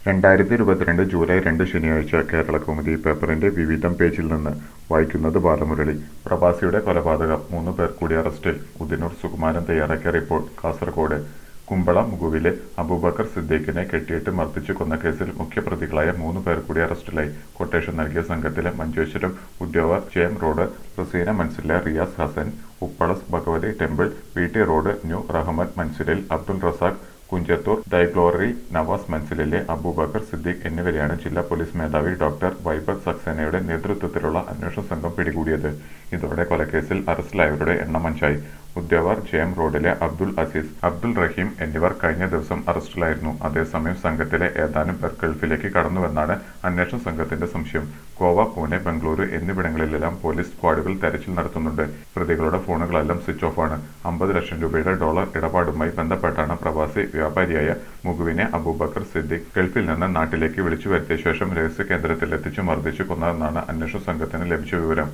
രണ്ടായിരത്തി ഇരുപത്തിരണ്ട് ജൂലൈ രണ്ട് ശനിയാഴ്ച കേരള കൗമുദി പേപ്പറിന്റെ വിവിധം പേജിൽ നിന്ന് വായിക്കുന്നത് ബാലമുരളി പ്രവാസിയുടെ കൊലപാതകം മൂന്ന് പേർ കൂടി അറസ്റ്റിൽ ഉദിനൂർ സുകുമാരൻ തയ്യാറാക്കിയ റിപ്പോർട്ട് കാസർഗോഡ് കുമ്പള മുകുവിലെ അബൂബക്കർ സിദ്ദീഖിനെ കെട്ടിയിട്ട് മർദ്ദിച്ചു കൊന്ന കേസിൽ മുഖ്യപ്രതികളായ മൂന്ന് പേർ കൂടി അറസ്റ്റിലായി കൊട്ടേഷൻ നൽകിയ സംഘത്തിലെ മഞ്ചേശ്വരം ഉദ്യോഗ ചേം റോഡ് റസീന മൻസിലെ റിയാസ് ഹസൻ ഉപ്പളസ് Bhagavathi temple V T road new Rahmath മൻസിലിൽ അബ്ദുൾ റസാഖ് കുഞ്ചത്തൂർ ഡൈഗ്ലോറി നവാസ് മൻസിലിലെ അബൂബക്കർ സിദ്ദീഖ് എന്നിവരെയാണ് ജില്ലാ പോലീസ് മേധാവി ഡോക്ടർ വൈബക് സക്സേനയുടെ നേതൃത്വത്തിലുള്ള അന്വേഷണ സംഘം പിടികൂടിയത് ഇതോടെ കൊലക്കേസിൽ അറസ്റ്റിലായവരുടെ എണ്ണം അഞ്ചായി ഉദ്യോഗർ ജെം റോഡിലെ അബ്ദുൾ അസീസ് അബ്ദുൾ റഹീം എന്നിവർ കഴിഞ്ഞ ദിവസം അറസ്റ്റിലായിരുന്നു അതേസമയം സംഘത്തിലെ ഏതാനും പേർ ഗൾഫിലേക്ക് കടന്നുവെന്നാണ് അന്വേഷണ സംഘത്തിന്റെ സംശയം ഗോവ പൂനെ ബംഗളൂരു എന്നിവിടങ്ങളിലെല്ലാം പോലീസ് സ്ക്വാഡുകൾ തെരച്ചിൽ നടത്തുന്നുണ്ട് പ്രതികളുടെ ഫോണുകളെല്ലാം സ്വിച്ച് ഓഫ് ആണ് അമ്പത് ലക്ഷം രൂപയുടെ ഡോളർ ഇടപാടുമായി ബന്ധപ്പെട്ടാണ് പ്രവാസി വ്യാപാരിയായ മുകുവിനെ അബൂബക്കർ സിദ്ദീഖ് ഗൾഫിൽ നിന്ന് നാട്ടിലേക്ക് വിളിച്ചു വരുത്തിയ ശേഷം രഹസ്യ കേന്ദ്രത്തിലെത്തിച്ചു മർദ്ദിച്ചു കൊന്നതെന്നാണ് അന്വേഷണ സംഘത്തിന് ലഭിച്ച വിവരം